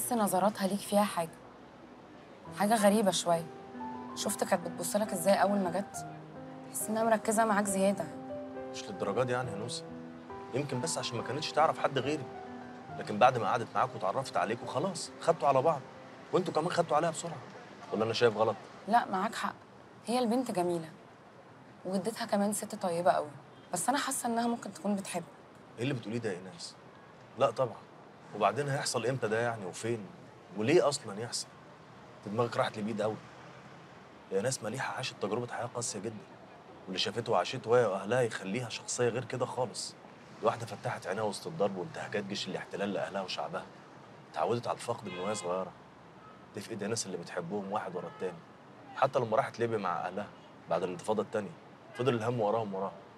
بحس نظراتها ليك فيها حاجه حاجه غريبه شويه شفت كانت بتبص لك ازاي اول ما جت تحس انها مركزه معاك زياده مش للدرجه دي يعني يا نوسه يمكن بس عشان ما كانتش تعرف حد غيري لكن بعد ما قعدت معاك وتعرفت عليكم خلاص خدتوا على بعض وانتوا كمان خدتوا عليها بسرعه ولا انا شايف غلط لا معاك حق هي البنت جميله وجدتها كمان ست طيبه قوي بس انا حاسه انها ممكن تكون بتحب ايه اللي بتقوليه ده يا ايناس لا طبعا وبعدين هيحصل امتى ده يعني وفين وليه اصلا يحصل انت دماغك راحت لبعيد قوي يا ناس مليحه عاشت تجربه حياه قاسيه جدا واللي شافته وعاشته وهي واهلها يخليها شخصيه غير كده خالص دي واحده فتحت عينيها وسط الضرب وانتهاكات جيش الاحتلال لاهلها وشعبها اتعودت على الفقد من وهي صغيره دي في ايد ناس اللي بتحبهم واحد ورا التاني حتى لما راحت ليبيا مع اهلها بعد الانتفاضه التانيه فضل الهم وراهم وراها